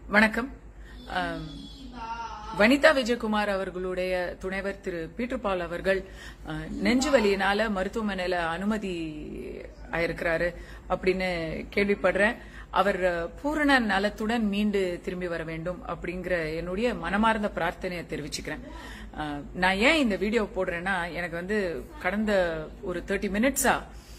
வணக்கம் ஆம், வனிதா விஜயகுமார் அவர்களுடைய துணைவர் திரு பீட்டர் பால் அவர்கள் அஹ், நெஞ்சு வலியினால மருத்துவமனையில அனுமதி ஆயிருக்கிறாரு அப்படின்னு கேள்விப்படுறேன் அவர் அஹ், பூரண நலத்துடன் மீண்டு திரும்பி வர வேண்டும் அப்படிங்கிற என்னுடைய மனமார்ந்த பிரார்த்தனையை தெரிவிச்சுக்கிறேன் அஹ், நான் ஏன் இந்த வீடியோ போடுறேன்னா எனக்கு வந்து கடந்த ஒரு தேர்ட்டி மினிட்ஸா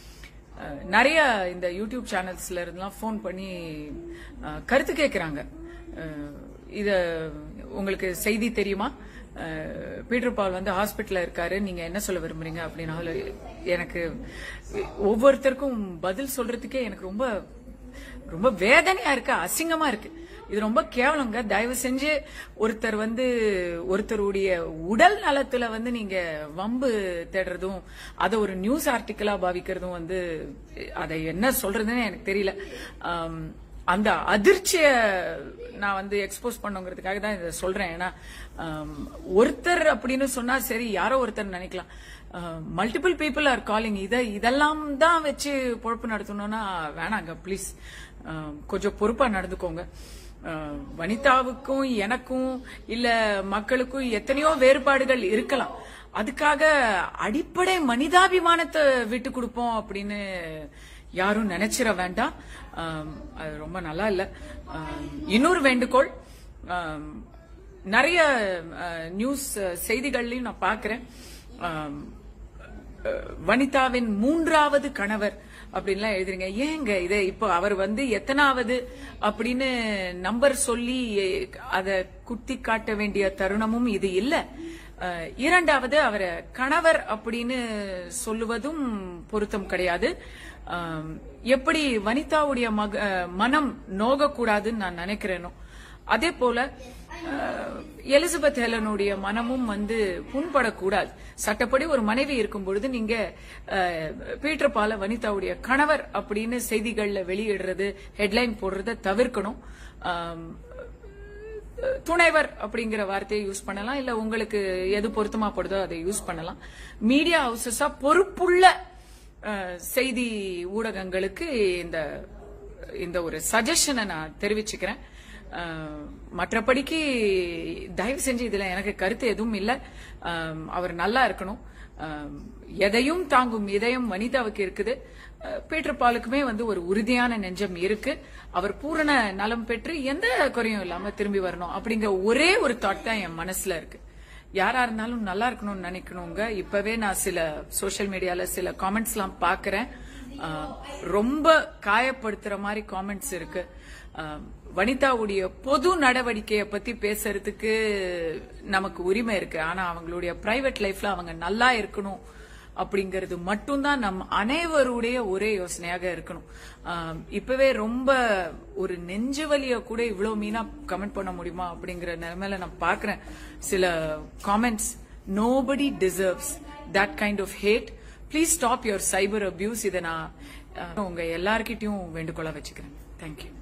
அஹ், நிறைய இந்த யூடியூப் சேனல்ஸ்ல இருந்தெல்லாம் ஃபோன் பண்ணி அஹ், கருத்து கேட்கறாங்க அஹ், இத உங்களுக்கு செய்தி தெரியுமா அஹ், பீட்டர் பால் வந்து ஹாஸ்பிட்டல்ல இருக்காரு நீங்க என்ன சொல்ல விரும்புறீங்க அப்படின்னாலும் எனக்கு ஒவ்வொருத்தருக்கும் பதில் சொல்றதுக்கே எனக்கு ரொம்ப ரொம்ப வேதனையா இருக்கு அசிங்கமா இருக்கு இது ரொம்ப கேவலங்க தயவு செஞ்சு ஒருத்தர் வந்து ஒருத்தருடைய உடல் நலத்துல வந்து நீங்க வம்பு தேடுறதும் அதை ஒரு நியூஸ் ஆர்டிக்கலா பாவிக்கிறதும் வந்து அதை என்ன சொல்றதுன்னு எனக்கு தெரியல ஆம், அந்த அதிர்ச்சிய நான் வந்து எக்ஸ்போஸ் பண்ணுங்கிறதுக்காக தான் இதை சொல்றேன் ஏன்னா ஆம், ஒருத்தர் அப்படின்னு சொன்னா சரி யாரோ ஒருத்தர் நினைக்கலாம் மல்டிபிள் பீப்புள் ஆர் காலிங் இதை இதெல்லாம் தான் வச்சு பொழப்பு நடத்தணும்னா வேணாங்க ப்ளீஸ் கொஞ்சம் பொறுப்பா நடந்துக்கோங்க அஹ், வனிதாவுக்கும் எனக்கும் இல்ல மக்களுக்கும் எத்தனையோ வேறுபாடுகள் இருக்கலாம் அதுக்காக அடிப்படை மனிதாபிமானத்தை விட்டு கொடுப்போம் அப்படின்னு யாரும் நினைச்சிட வேண்டாம் அஹ், அது ரொம்ப நல்லா இல்ல அஹ், இன்னொரு வேண்டுகோள் அஹ், நிறைய அஹ், நியூஸ் அஹ், செய்திகள்லயும் நான் பாக்குறேன் அஹ், அஹ், வனிதாவின் மூன்றாவது கணவர் அப்படின்லாம் எழுதுறீங்க ஏங்க இது இப்போ அவர் வந்து எத்தனாவது அப்படின்னு நம்பர் சொல்லி அதை குத்தி காட்ட வேண்டிய தருணமும் இது இல்ல அஹ், இரண்டாவது அவரை கணவர் அப்படின்னு சொல்லுவதும் பொருத்தம் கிடையாது அஹ், எப்படி வனிதாவுடைய மக அஹ், மனம் நோகக்கூடாதுன்னு நான் நினைக்கிறேனோ அதே போல அஹ், எலிசபெத் ஹெலனுடைய மனமும் வந்து புண்படக்கூடாது சட்டப்படி ஒரு மனைவி இருக்கும் பொழுது நீங்க அஹ், பீட்டர் பால வனிதாவுடைய கணவர் அப்படின்னு செய்திகள்ல வெளியிடுறது ஹெட்லைன் போடுறத தவிர்க்கணும் ஆம், துணைவர் அப்படிங்கிற வார்த்தையை யூஸ் பண்ணலாம் இல்ல உங்களுக்கு எது பொருத்தமா படுதோ அதை யூஸ் பண்ணலாம் மீடியா ஹவுசஸா பொறுப்புள்ள அஹ், செய்தி ஊடகங்களுக்கு இந்த இந்த ஒரு சஜஷனை நான் தெரிவிச்சுக்கிறேன் அஹ், மற்றபடிக்கு தயவு செஞ்சு இதுல எனக்கு கருத்து எதுவும் இல்ல அஹ், அவர் நல்லா இருக்கணும் அஹ், எதையும் தாங்கும் இதயம் வனிதாவுக்கு இருக்குது அஹ், பீட்டர் பாலுக்குமே வந்து ஒரு உறுதியான நெஞ்சம் இருக்கு அவர் பூரண நலம் பெற்று எந்த குறையும் இல்லாம திரும்பி வரணும் அப்படிங்கிற ஒரே ஒரு தாட் தான் என் மனசுல இருக்கு யாரா இருந்தாலும் நல்லா இருக்கணும்னு நினைக்கணுங்க இப்பவே நான் சில சோஷியல் மீடியால சில காமெண்ட்ஸ் எல்லாம் பாக்குறேன் அஹ், ரொம்ப காயப்படுத்துற மாதிரி காமெண்ட்ஸ் இருக்கு அஹ், வனிதாவுடைய பொது நடவடிக்கையை பத்தி பேசுறதுக்கு நமக்கு உரிமை இருக்கு ஆனா அவங்களுடைய பிரைவேட் லைஃப்ல அவங்க நல்லா இருக்கணும் அப்படிங்கிறது மட்டும்தான் நம் அனைவருடைய ஒரே யோசனையாக இருக்கணும் ஆம், இப்பவே ரொம்ப ஒரு நெஞ்சு வலிய கூட இவ்வளவு மீனா கமெண்ட் பண்ண முடியுமா அப்படிங்கிற நிலைமையில நான் பாக்குறேன் சில comments nobody deserves that kind of hate please stop your cyber abuse இதை நான் அஹ், உங்க எல்லார்கிட்டயும் வேண்டுகோளா வச்சுக்கிறேன் தேங்க்யூ